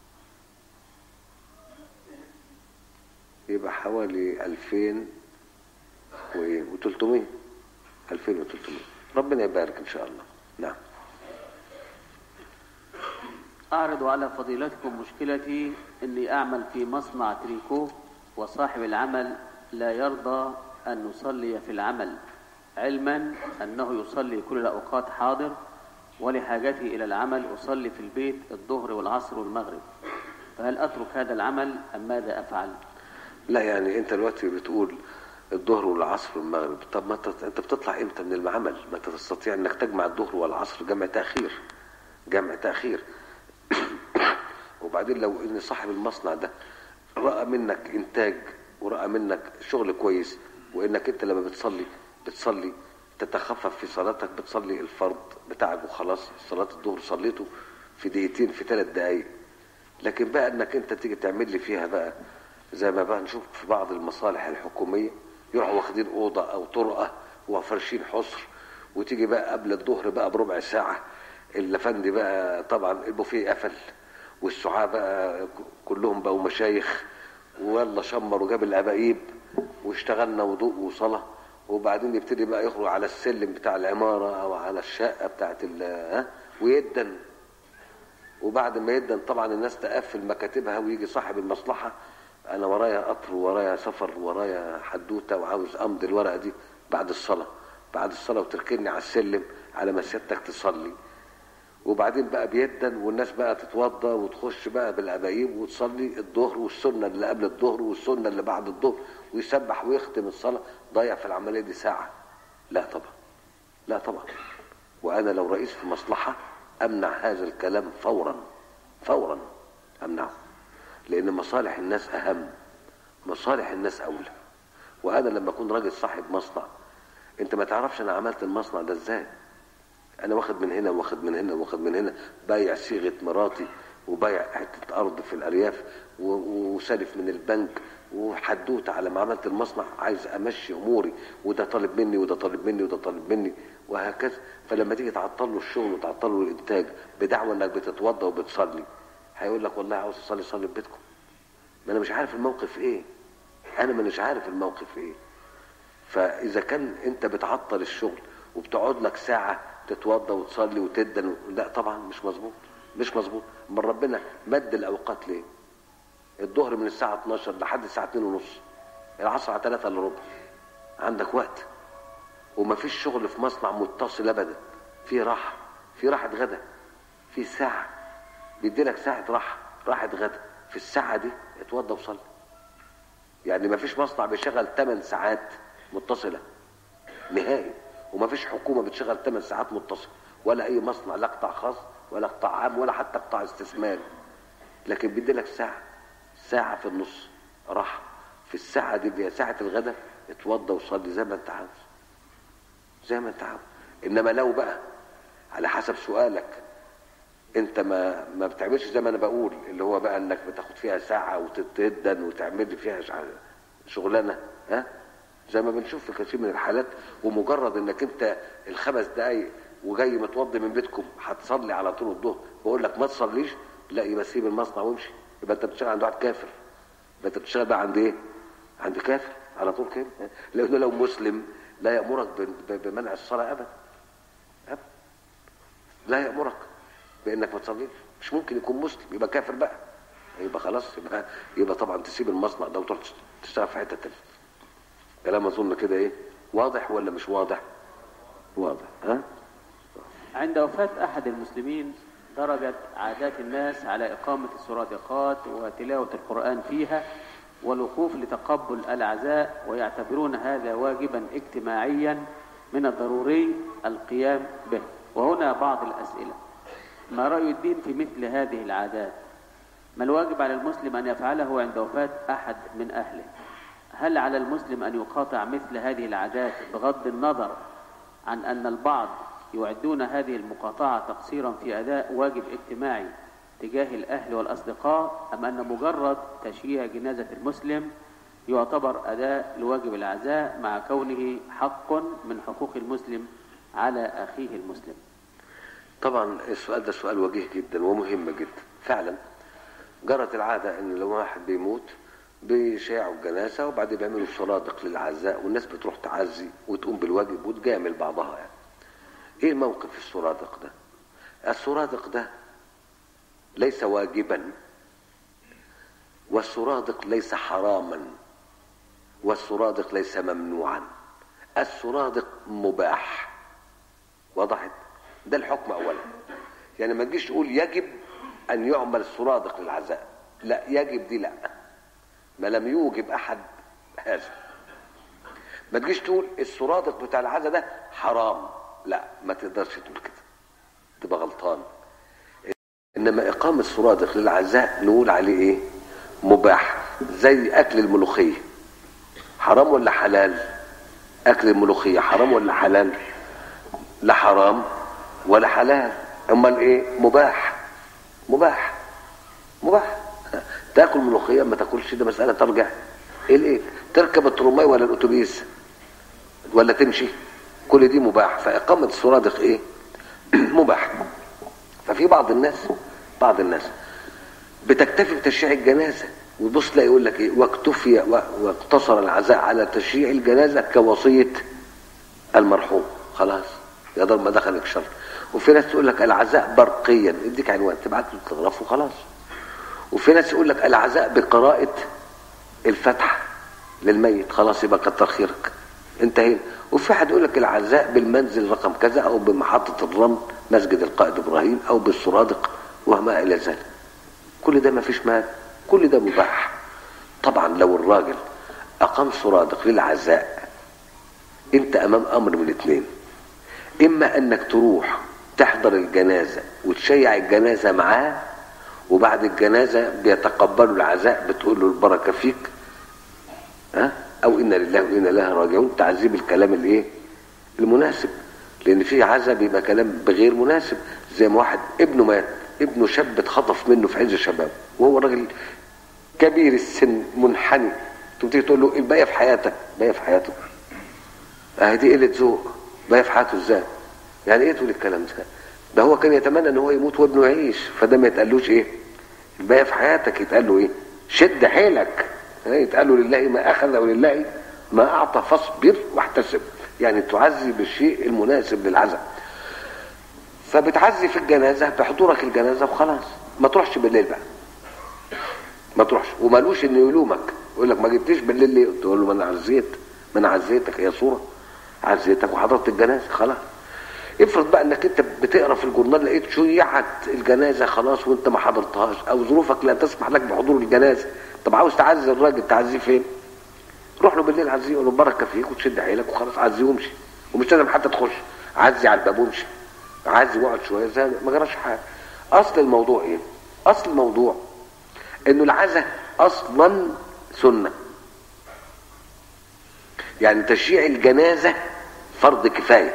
يبقى حوالي 2000 و 300 2300 ربنا يبارك إن شاء الله نعم أعرض على فضيلتكم مشكلتي إني أعمل في مصنع تريكو وصاحب العمل لا يرضى أن نصلي في العمل علما أنه يصلي كل الأوقات حاضر ولحاجتي إلى العمل أصلي في البيت الظهر والعصر والمغرب فهل أترك هذا العمل أم ماذا أفعل؟ لا يعني انت دلوقتي بتقول الظهر والعصر والمغرب طب ما انت انت بتطلع امتى من المعمل ما انت تستطيع انك تجمع الظهر والعصر جمع تاخير جمع تاخير وبعدين لو ان صاحب المصنع ده راى منك انتاج وراى منك شغل كويس وانك انت لما بتصلي بتصلي تتخفف في صلاتك بتصلي الفرض بتاعك وخلاص صلاه الظهر صليته في دقيقتين في ثلاث دقايق لكن بقى انك انت تيجي تعمل لي فيها بقى زي ما بقى نشوف في بعض المصالح الحكوميه يروحوا واخدين اوضه او طرقه وفرشين حصر وتيجي بقى قبل الظهر بقى بربع ساعه الافندي بقى طبعا البوفيه قفل والسعاة بقى كلهم بقوا مشايخ ويلا شمر وجاب الابايب واشتغلنا وضوء وصلاه وبعدين يبتدي بقى يخرج على السلم بتاع العماره او على الشقه بتاعت ال ها ويدن وبعد ما يدن طبعا الناس تقفل مكاتبها ويجي صاحب المصلحه انا ورايا قطر ورايا سفر ورايا حدوته وعاوز امضي الورقه دي بعد الصلاه بعد الصلاه وتركني على السلم على ما سيادتك تصلي وبعدين بقى بيدن والناس بقى تتوضى وتخش بقى بالابايب وتصلي الظهر والسنه اللي قبل الظهر والسنه اللي بعد الظهر ويسبح ويختم الصلاه ضيع في العمليه دي ساعه لا طبعا لا طبعا وانا لو رئيس في مصلحه امنع هذا الكلام فورا فورا امنعه لان مصالح الناس اهم مصالح الناس اولى وانا لما اكون راجل صاحب مصنع انت ما تعرفش انا عملت المصنع ده ازاي انا واخد من هنا واخد من هنا واخد من هنا بايع صيغه مراتي وبايع حته ارض في الارياف و- وسالف من البنك وحدوته على ما عملت المصنع عايز امشي اموري وده طالب مني وده طالب مني وده طالب مني وهكذا فلما تيجي تعطل له الشغل وتعطل له الانتاج بدعوى انك بتتوضى وبتصلي هيقول لك والله عاوز اصلي صلي في بيتكم ما انا مش عارف الموقف ايه انا مش عارف الموقف ايه فاذا كان انت بتعطل الشغل وبتقعد لك ساعه تتوضى وتصلي وتدن لا طبعا مش مظبوط مش مظبوط امال ربنا مد الاوقات ليه الظهر من الساعه 12 لحد الساعه 2 ونص العصر على 3 الا ربع عندك وقت ومفيش شغل في مصنع متصل ابدا في راحه في راحه غدا في ساعه بيدي لك ساعه راحه راحه غدا في الساعه دي اتوضى وصلي يعني مفيش مصنع بيشغل 8 ساعات متصله نهائي ومفيش حكومه بتشغل 8 ساعات متصله ولا اي مصنع لا قطاع خاص ولا قطاع عام ولا حتى قطاع استثماري لكن بيدي لك ساعه ساعه في النص راحه في الساعه دي اللي هي ساعه الغداء اتوضى وصلي زي ما انت عاوز زي ما انت عاوز انما لو بقى على حسب سؤالك انت ما ما بتعملش زي ما انا بقول اللي هو بقى انك بتاخد فيها ساعه وتتدن وتعمل فيها شع- شغلانه ها زي ما بنشوف في كثير من الحالات ومجرد انك انت الخمس دقايق وجاي متوضي من بيتكم هتصلي على طول الظهر بقول لك ما تصليش لا يبقى سيب المصنع وامشي يبقى انت بتشتغل عند واحد كافر يبقى انت بتشتغل بقى عند ايه؟ عند كافر على طول كده لانه لو مسلم لا يامرك ب- ب- بمنع الصلاه ابدا ابدا لا يامرك بانك ما تصليش مش ممكن يكون مسلم يبقى كافر بقى يبقى خلاص يبقى يبقى طبعا تسيب المصنع ده وتروح تشتغل في حته تانيه كلام اظن كده ايه واضح ولا مش واضح واضح ها عند وفاة أحد المسلمين درجت عادات الناس على إقامة السرادقات وتلاوة القرآن فيها والوقوف لتقبل العزاء ويعتبرون هذا واجبا اجتماعيا من الضروري القيام به وهنا بعض الأسئلة ما رأي الدين في مثل هذه العادات ما الواجب على المسلم أن يفعله عند وفاة أحد من أهله هل على المسلم أن يقاطع مثل هذه العادات بغض النظر عن أن البعض يعدون هذه المقاطعة تقصيرا في أداء واجب اجتماعي تجاه الأهل والأصدقاء أم أن مجرد تشييع جنازة المسلم يعتبر أداء لواجب العزاء مع كونه حق من حقوق المسلم على أخيه المسلم طبعا السؤال ده سؤال وجيه جدا ومهم جدا فعلا جرت العادة ان لو واحد بيموت بيشيعوا الجنازة وبعدين بيعملوا سرادق للعزاء والناس بتروح تعزي وتقوم بالواجب وتجامل بعضها يعني ايه الموقف في السرادق ده السرادق ده ليس واجبا والسرادق ليس حراما والسرادق ليس ممنوعا السرادق مباح وضحت ده الحكم اولا يعني ما تجيش تقول يجب ان يعمل سرادق للعزاء لا يجب دي لا ما لم يوجب احد هذا ما تجيش تقول السرادق بتاع العزاء ده حرام لا ما تقدرش تقول كده تبقى غلطان انما اقامه سرادق للعزاء نقول عليه ايه مباح زي اكل الملوخيه حرام ولا حلال اكل الملوخيه حرام ولا حلال لا حرام ولا حلال امال ايه مباح مباح مباح تاكل ملوخيه ما تاكلش ده مساله ترجع ايه الايه تركب الترماي ولا الاتوبيس ولا تمشي كل دي مباح فاقامه السرادق ايه مباح ففي بعض الناس بعض الناس بتكتفي بتشييع الجنازه وتبص تلاقي يقول لك ايه واكتفي واقتصر العزاء على تشييع الجنازه كوصيه المرحوم خلاص يا دار ما دخلك شر وفي ناس تقول لك العزاء برقيا اديك عنوان تبعت له تلغرافه وخلاص وفي ناس يقول لك العزاء بقراءة الفتحة للميت خلاص يبقى كتر خيرك انتهينا وفي حد يقول لك العزاء بالمنزل رقم كذا او بمحطة الرمل مسجد القائد ابراهيم او بالسرادق وما الى ذلك كل ده ما فيش مال كل ده مباح طبعا لو الراجل اقام سرادق للعزاء انت امام امر من اتنين اما انك تروح تحضر الجنازة وتشيع الجنازة معاه وبعد الجنازة بيتقبلوا العزاء بتقول له البركة فيك ها او انا لله وانا اليه راجعون تعذيب الكلام الايه المناسب لان في عزاء بيبقى كلام بغير مناسب زي ما واحد ابنه مات ابنه شاب اتخطف منه في عز شبابه وهو راجل كبير السن منحني تبتدي تقول له الباقي في حياتك باقي في حياته اهي دي قله ذوق باقي في حياته ازاي يعني ايه تقول الكلام ده ده هو كان يتمنى ان هو يموت وابنه يعيش فده ما يتقالوش ايه الباقي في حياتك يتقال له ايه شد حيلك يتقال له لله ما اخذ ولله ما اعطى فاصبر واحتسب يعني تعزي بالشيء المناسب للعزاء فبتعزي في الجنازه بحضورك الجنازه وخلاص ما تروحش بالليل بقى ما تروحش ومالوش انه يلومك يقول لك ما جبتيش بالليل ليه تقول له ما انا عزيت ما انا عزيتك هي صوره عزيتك وحضرت الجنازه خلاص افرض بقى انك انت بتقرا في الجورنال لقيت شيعت الجنازه خلاص وانت ما حضرتهاش او ظروفك لا تسمح لك بحضور الجنازه طب عاوز تعزي الراجل تعزيه فين؟ روح له بالليل عزيه قول له بركه فيك وتشد حيلك وخلاص عزيه وامشي ومش لازم حتى تخش عزي على الباب وامشي عزي واقعد شويه زي ما جراش حاجه اصل الموضوع ايه؟ اصل الموضوع انه العزاء اصلا سنه يعني تشييع الجنازه فرض كفايه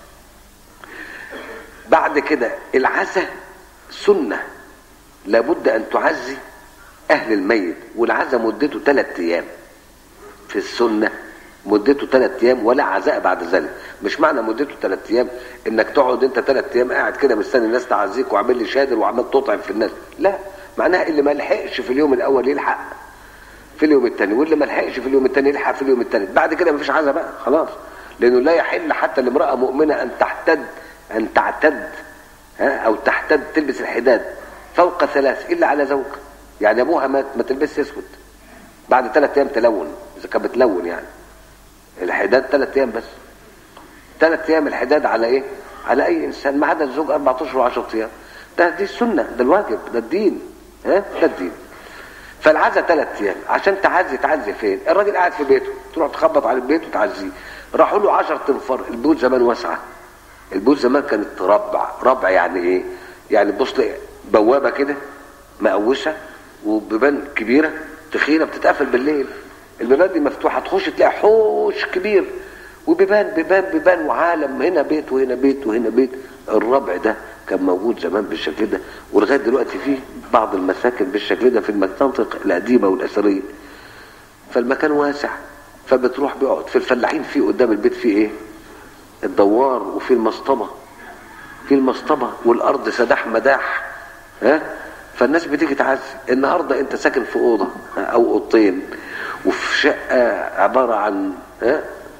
بعد كده العزاء سنة لابد أن تعزي أهل الميت والعزاء مدته ثلاث أيام في السنة مدته ثلاث أيام ولا عزاء بعد ذلك مش معنى مدته ثلاث أيام إنك تقعد أنت ثلاث أيام قاعد كده مستني الناس تعزيك وعامل لي شادر وعمال تطعم في الناس لا معناها اللي ما لحقش في اليوم الأول يلحق في اليوم الثاني واللي ما لحقش في اليوم الثاني يلحق في اليوم الثالث بعد كده مفيش عزاء بقى خلاص لأنه لا يحل حتى لامرأة مؤمنة أن تحتد أن تعتد ها أو تحتد تلبس الحداد فوق ثلاث إلا على زوج يعني ابوها مات ما تلبسش اسود بعد ثلاث ايام تلون اذا كانت بتلون يعني الحداد ثلاث ايام بس ثلاث ايام الحداد على ايه على اي انسان ما عدا الزوج اربع اشهر و10 ايام ده دي السنه ده الواجب ده الدين ها ده الدين فالعزا ثلاث ايام عشان تعزي تعزي فين الراجل قاعد في بيته تروح تخبط على البيت وتعزيه راحوا له 10 تنفر البيوت زمان واسعه البيوت زمان كانت ربع ربع يعني ايه يعني بص بوابه كده مقوشه وبيبان كبيره تخينه بتتقفل بالليل البيبان دي مفتوحه تخش تلاقي حوش كبير وبيبان بيبان بيبان وعالم هنا بيت وهنا بيت وهنا بيت الربع ده كان موجود زمان بالشكل ده ولغايه دلوقتي فيه بعض المساكن بالشكل ده في المناطق القديمه والاثريه فالمكان واسع فبتروح بيقعد في الفلاحين في قدام البيت في ايه الدوار وفي المصطبه في المصطبه والارض سداح مداح ها فالناس بتيجي تعزي النهارده انت ساكن في اوضه او اوضتين وفي شقه عباره عن ها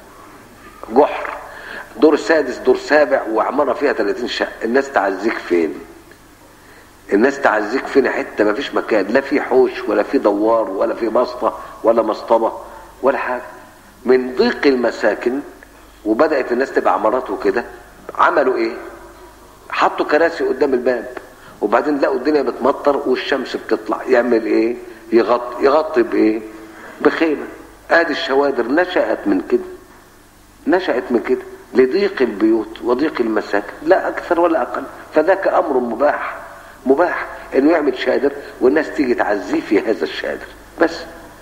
جحر دور سادس دور سابع وعماره فيها 30 شقه الناس تعزيك فين الناس تعزيك فين حته ما فيش مكان لا في حوش ولا في دوار ولا في بسطه ولا مسطبه ولا حاجه من ضيق المساكن وبدات الناس تبقى عمارات وكده عملوا ايه حطوا كراسي قدام الباب وبعدين لقوا الدنيا بتمطر والشمس بتطلع يعمل ايه يغطي يغطي بايه بخيمه ادي الشوادر نشأت من كده نشأت من كده لضيق البيوت وضيق المساكن لا اكثر ولا اقل فذاك امر مباح مباح انه يعمل شادر والناس تيجي تعزيه في هذا الشادر بس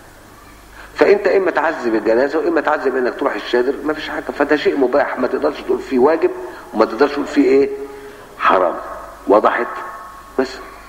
فانت اما تعزي بالجنازه واما تعزي بانك تروح الشادر ما فيش حاجه فده شيء مباح ما تقدرش تقول فيه واجب وما تقدرش تقول فيه ايه حرام وضحت بس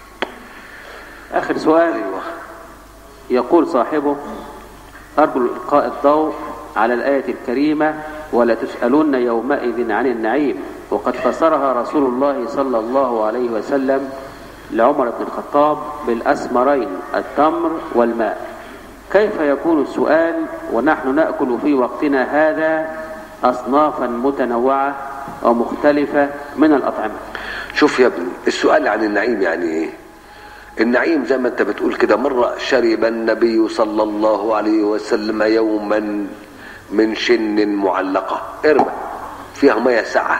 آخر سؤال ايوه يقول صاحبه أرجو إلقاء الضوء على الآية الكريمة ولا تسألن يومئذ عن النعيم وقد فسرها رسول الله صلى الله عليه وسلم لعمر بن الخطاب بالأسمرين التمر والماء كيف يكون السؤال ونحن نأكل في وقتنا هذا أصنافا متنوعة ومختلفة من الأطعمة شوف يا ابني السؤال عن النعيم يعني ايه النعيم زي ما انت بتقول كده مرة شرب النبي صلى الله عليه وسلم يوما من شن معلقة ارمى فيها مية سعة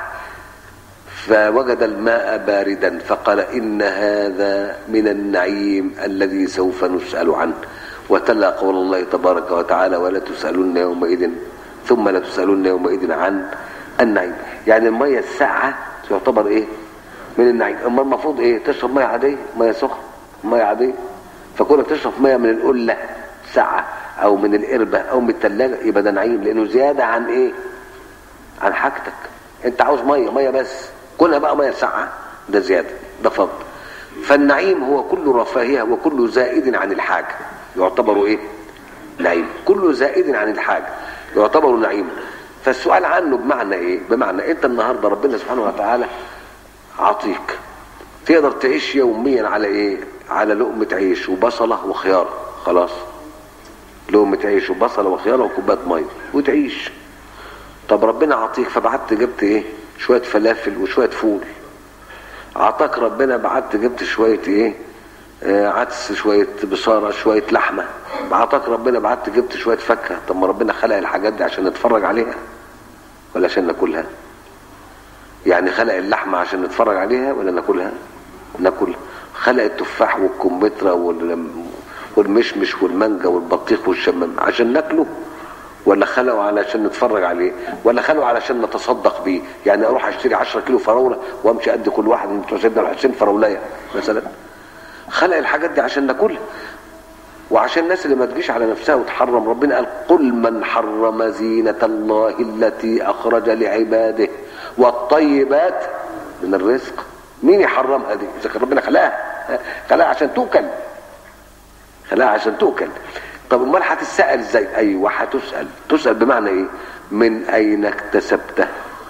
فوجد الماء باردا فقال إن هذا من النعيم الذي سوف نسأل عنه وتلا قول الله تبارك وتعالى ولا تسألن يومئذ ثم لا تسألن يومئذ عن النعيم يعني المية الساعة تعتبر ايه من النعيم اما المفروض ايه تشرب مية عادية مية سخنة مية عادية فكونك تشرب مية من القلة ساعة او من القربة او من التلاجة يبقى ده نعيم لانه زيادة عن ايه عن حاجتك انت عاوز مية مية بس كلها بقى مية ساعة ده زيادة ده فضل فالنعيم هو كل رفاهية وكل زائد عن الحاجة يعتبر ايه نعيم كل زائد عن الحاجة يعتبر نعيما فالسؤال عنه بمعنى ايه بمعنى انت النهاردة ربنا سبحانه وتعالى عطيك تقدر تعيش يوميا على ايه على لقمة عيش وبصلة وخيار خلاص لقمة عيش وبصلة وخيار وكوباية مية وتعيش طب ربنا عطيك فبعت جبت ايه شوية فلافل وشوية فول عطاك ربنا بعت جبت شوية ايه آه عدس شوية بصارة شوية لحمة عطاك ربنا بعت جبت شوية فاكهة طب ما ربنا خلق الحاجات دي عشان نتفرج عليها ولا عشان ناكلها يعني خلق اللحمة عشان نتفرج عليها ولا ناكلها ناكلها خلق التفاح والكمثرى وال- والمشمش والمانجا والبطيخ والشمام عشان ناكله ولا خلقه علشان نتفرج عليه ولا خلقه علشان نتصدق بيه يعني اروح اشتري 10 كيلو فراوله وامشي قد كل واحد من بتوع سيدنا الحسين فراولايه مثلا خلق الحاجات دي عشان ناكلها وعشان الناس اللي ما تجيش على نفسها وتحرم ربنا قال قل من حرم زينة الله التي أخرج لعباده والطيبات من الرزق مين يحرمها دي إذا كان ربنا خلقها خلقها عشان تؤكل خلقها عشان تؤكل طب امال هتسأل ازاي ايوه هتسأل تسأل بمعنى ايه من اين اكتسبته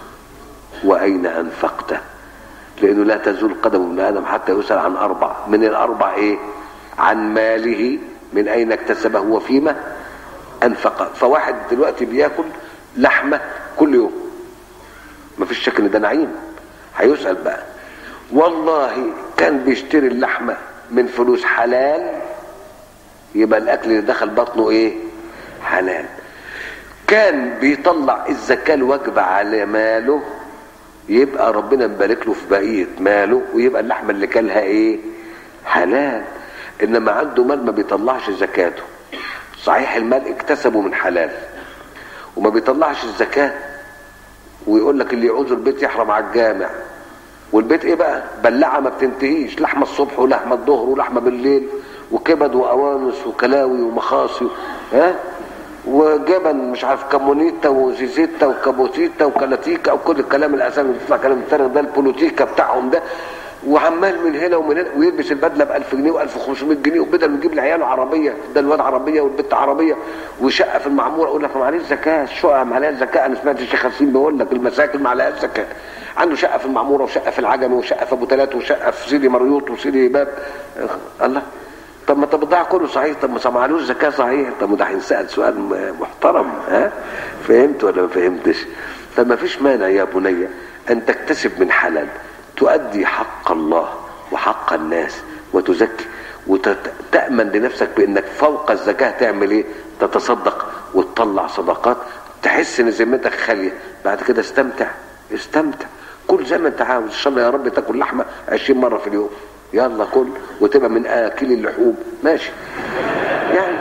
واين انفقته لانه لا تزول قدم ابن ادم حتى يسأل عن اربع من الاربع ايه عن ماله من اين اكتسبه وفيما انفقه فواحد دلوقتي بياكل لحمه كل يوم ما فيش شك ان ده نعيم هيسأل بقى والله كان بيشتري اللحمه من فلوس حلال يبقى الاكل اللي دخل بطنه ايه حلال كان بيطلع الزكاه الواجبه على ماله يبقى ربنا مبارك له في بقيه ماله ويبقى اللحمه اللي كلها ايه حلال انما عنده مال ما بيطلعش زكاته صحيح المال اكتسبه من حلال وما بيطلعش الزكاه ويقول لك اللي يعوز البيت يحرم على الجامع والبيت ايه بقى بلعه ما بتنتهيش لحمه الصبح ولحمه الظهر ولحمه بالليل وكبد واوانس وكلاوي ومخاصي ها وجبن مش عارف كمونيتا وزيزيتا وكابوتيتا وكلاتيكا وكل الكلام الاسامي اللي بتطلع كلام الفارغ ده البوليتيكا بتاعهم ده وعمال من هنا ومن هنا ويلبس البدله ب 1000 جنيه و1500 جنيه وبدل ما يجيب لعياله عربيه ده الواد عربيه والبنت عربيه وشقه في المعموره اقول لك ما عليش زكاه الشقه ما عليهاش زكاه انا سمعت الشيخ حسين بيقول لك المساكن ما عليهاش زكاه عنده شقه في المعموره وشقه في العجمي وشقه في ابو ثلاث وشقه في سيدي مريوط وسيدي باب الله طب ما انت بتضيع كله صحيح طب ما معلوش زكاه صحيح طب ما ده هينسال سؤال محترم ها فهمت ولا ما فهمتش طب ما فيش مانع يا بني ان تكتسب من حلال تؤدي حق الله وحق الناس وتزكي وتأمن لنفسك بانك فوق الزكاة تعمل ايه تتصدق وتطلع صدقات تحس ان ذمتك خالية بعد كده استمتع استمتع كل زي ما انت عاوز ان شاء الله يا رب تاكل لحمة 20 مرة في اليوم يلا كل وتبقى من اكل اللحوم ماشي يعني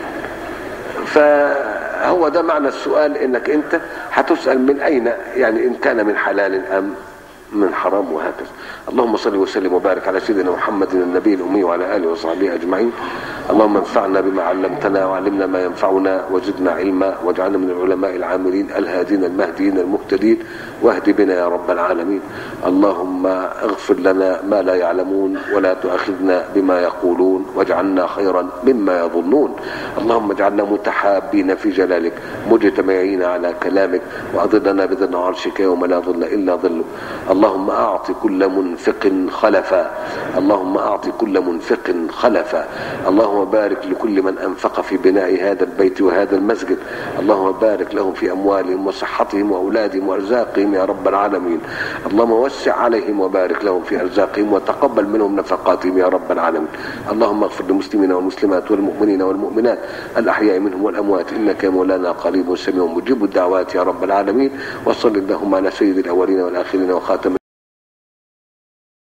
فهو ده معنى السؤال انك انت هتسأل من اين يعني ان كان من حلال ام من حرام وهكذا اللهم صل وسلم وبارك على سيدنا محمد النبي الأمي وعلى آله وصحبه أجمعين اللهم انفعنا بما علمتنا وعلمنا ما ينفعنا وزدنا علما واجعلنا من العلماء العاملين الهادين المهديين المهتدين واهد بنا يا رب العالمين اللهم اغفر لنا ما لا يعلمون ولا تؤاخذنا بما يقولون واجعلنا خيرا مما يظنون اللهم اجعلنا متحابين في جلالك مجتمعين على كلامك وأضلنا بذن عرشك يوم لا ظل إلا ظلك اللهم أعط كل منفق خلفا اللهم أعط كل منفق خلفا اللهم بارك لكل من أنفق في بناء هذا البيت وهذا المسجد اللهم بارك لهم في أموالهم وصحتهم وأولادهم وأرزاقهم يا رب العالمين اللهم وسع عليهم وبارك لهم في أرزاقهم وتقبل منهم نفقاتهم يا رب العالمين اللهم اغفر للمسلمين والمسلمات والمؤمنين والمؤمنات الأحياء منهم والأموات إنك يا مولانا قريب سميع مجيب الدعوات يا رب العالمين وصل اللهم على سيد الأولين والآخرين وخاتم